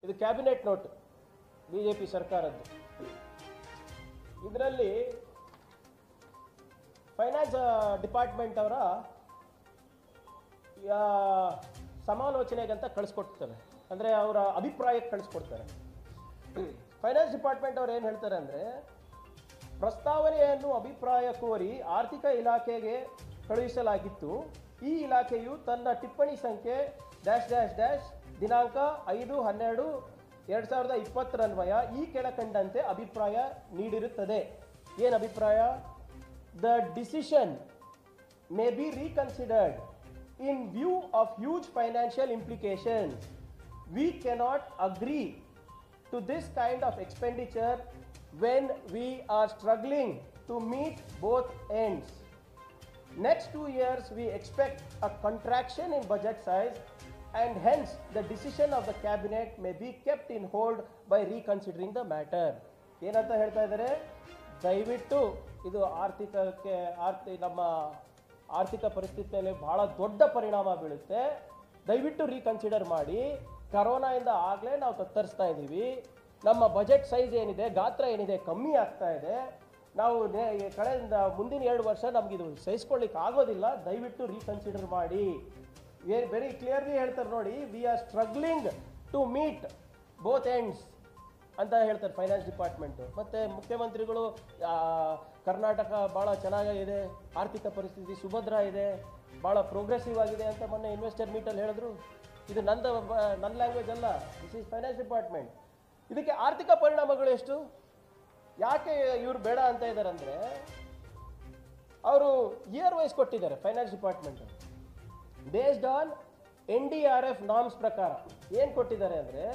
ಇದು cabinet note B J P ಸರ್ಕಾರದ್ದು ಇದರಲ್ಲಿ ಫೈನಾನ್ಸ್ ಡಿಪಾರ್ಟ್ಮೆಂಟ್ ಅವರ ಸಮಾಲೋಚನೆಗಂತ ಕಳಿಸ್ಕೊಡ್ತಾರೆ ಅಂದರೆ ಅವರ ಅಭಿಪ್ರಾಯಕ್ಕೆ ಕಳಿಸ್ಕೊಡ್ತಾರೆ ಫೈನಾನ್ಸ್ ಡಿಪಾರ್ಟ್ಮೆಂಟ್ ಅವ್ರು ಏನು ಹೇಳ್ತಾರೆ ಅಂದರೆ ಪ್ರಸ್ತಾವನೆಯನ್ನು ಅಭಿಪ್ರಾಯ ಕೋರಿ ಆರ್ಥಿಕ ಇಲಾಖೆಗೆ ಕಳುಹಿಸಲಾಗಿತ್ತು ಈ ಇಲಾಖೆಯು ತನ್ನ ಟಿಪ್ಪಣಿ ಸಂಖ್ಯೆ ಡ್ಯಾಶ್ ಡ್ಯಾಶ್ ಡ್ಯಾಶ್ ದಿನಾಂಕ ಐದು ಹನ್ನೆರಡು ಎರಡು ಸಾವಿರದ ಇಪ್ಪತ್ತರನ್ವಯ ಈ ಕೆಳಕಂಡಂತೆ ಅಭಿಪ್ರಾಯ ನೀಡಿರುತ್ತದೆ ಏನು ಅಭಿಪ್ರಾಯ the decision may be reconsidered in view of huge financial implications. We cannot agree to this kind of expenditure when we are struggling to meet both ends. Next two years, we expect a contraction in budget size, and hence the decision of the cabinet may be kept in hold by reconsidering the matter. ಏನಂತ ಹೇಳ್ತಾ ಇದ್ದಾರೆ ದಯವಿಟ್ಟು ಇದು ಆರ್ಥಿಕಕ್ಕೆ ಆರ್ಥಿ ನಮ್ಮ ಆರ್ಥಿಕ ಪರಿಸ್ಥಿತಿ ಮೇಲೆ ಬಹಳ ದೊಡ್ಡ ಪರಿಣಾಮ ಬೀಳುತ್ತೆ ದಯವಿಟ್ಟು ರೀಕನ್ಸಿಡರ್ ಮಾಡಿ ಕರೋನಾಯಿಂದ ಆಗಲೇ ನಾವು ತತ್ತರಿಸ್ತಾ ಇದ್ದೀವಿ ನಮ್ಮ ಬಜೆಟ್ ಸೈಜ್ ಏನಿದೆ ಗಾತ್ರ ಏನಿದೆ ಕಮ್ಮಿ ಆಗ್ತಾ ಇದೆ ನಾವು ನೆ- ಈ ಕಳೆದ ಮುಂದಿನ ಎರಡು ವರ್ಷ ನಮ್ಗಿದು ಸಹಿಸ್ಕೊಳ್ಳಿಕ್ಕೆ ಆಗೋದಿಲ್ಲ ದಯವಿಟ್ಟು ರೀಕನ್ಸಿಡರ್ ಮಾಡಿ ವೆರಿ ಕ್ಲಿಯರ್ಲಿ ಹೇಳ್ತಾರೆ ನೋಡಿ we are struggling to meet both ends ಅಂತ ಹೇಳ್ತಾರೆ ಫೈನಾನ್ಸ್ ಡಿಪಾರ್ಟ್ಮೆಂಟು ಮತ್ತು ಮುಖ್ಯಮಂತ್ರಿಗಳು ಆ, ಕರ್ನಾಟಕ ಭಾಳ ಚೆನ್ನಾಗಿದೆ ಆರ್ಥಿಕ ಪರಿಸ್ಥಿತಿ ಸುಭದ್ರ ಇದೆ ಭಾಳ ಪ್ರೋಗ್ರೆಸಿವ್ ಆಗಿದೆ ಅಂತ ಮೊನ್ನೆ ಇನ್ವೆಸ್ಟರ್ ಮೀಟಲ್ಲಿ ಹೇಳಿದ್ರು ಇದು ನಂದ ಬ- ನನ್ನ ಲ್ಯಾಂಗ್ವೇಜ್ ಅಲ್ಲ ದಿಸ್ ಈಸ್ ಫೈನಾನ್ಸ್ ಡಿಪಾರ್ಟ್ಮೆಂಟ್ ಇದಕ್ಕೆ ಆರ್ಥಿಕ ಪರಿಣಾಮಗಳು ಎಷ್ಟು ಯಾಕೆ ಇವ್ರು ಬೇಡ ಅಂತ ಇದ್ದಾರೆ ಅಂದರೆ ಅವರು ಇಯರ್ ವೈಸ್ ಕೊಟ್ಟಿದ್ದಾರೆ finance department based on N D R F norms ಪ್ರಕಾರ ಏನು ಕೊಟ್ಟಿದ್ದಾರೆ ಅಂದರೆ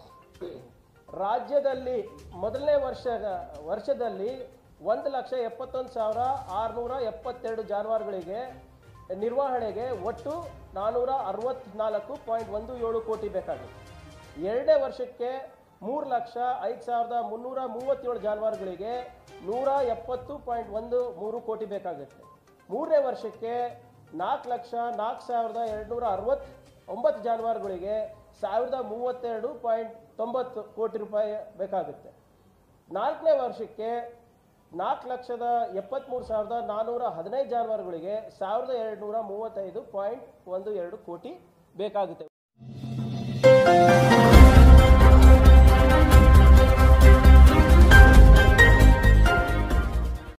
ರಾಜ್ಯದಲ್ಲಿ ಮೊದಲನೇ ವರ್ಷ ವರ್ಷದಲ್ಲಿ ಒಂದು ಲಕ್ಷ ಎಪ್ಪತ್ತೊಂದು ಸಾವಿರ ಆರುನೂರ ಎಪ್ಪತ್ತೆರಡು ಜಾನುವಾರುಗಳಿಗೆ ನಿರ್ವಹಣೆಗೆ ಒಟ್ಟು ನಾನ್ನೂರ ಅರವತ್ನಾಲ್ಕು ಪಾಯಿಂಟ್ ಒಂದು ಏಳು ಕೋಟಿ ಬೇಕಾಗುತ್ತೆ ಎರಡನೇ ವರ್ಷಕ್ಕೆ ಮೂರು ಲಕ್ಷ ಐದು ಸಾವಿರದ ಮುನ್ನೂರ ಮೂವತ್ತೇಳು ಜಾನುವಾರುಗಳಿಗೆ ನೂರ ಎಪ್ಪತ್ತು ಪಾಯಿಂಟ್ ಒಂದು ಮೂರು ಕೋಟಿ ಬೇಕಾಗುತ್ತೆ ಮೂರನೇ ವರ್ಷಕ್ಕೆ ನಾಲ್ಕು ಲಕ್ಷ ನಾಲ್ಕು ಸಾವಿರದ ಎರಡುನೂರ ಅರವತ್ ಒಂಬತ್ತು ಜಾನುವಾರುಗಳಿಗೆ ಸಾವಿರದ ಮೂವತ್ತೆರಡು ಪಾಯಿಂಟ್ ತೊಂಬತ್ತು ಕೋಟಿ ರೂಪಾಯಿ ಬೇಕಾಗುತ್ತೆ ನಾಲ್ಕನೇ ವರ್ಷಕ್ಕೆ ನಾಲ್ಕು ಲಕ್ಷದ ಎಪ್ಪತ್ತ್ಮೂರು ಸಾವಿರದ ನಾನ್ನೂರ ಹದಿನೈದು ಜಾನುವಾರುಗಳಿಗೆ ಸಾವಿರದ ಎರಡುನೂರ ಮೂವತ್ತೈದು ಪಾಯಿಂಟ್ ಒಂದು ಎರಡು ಕೋಟಿ ಬೇಕಾಗುತ್ತೆ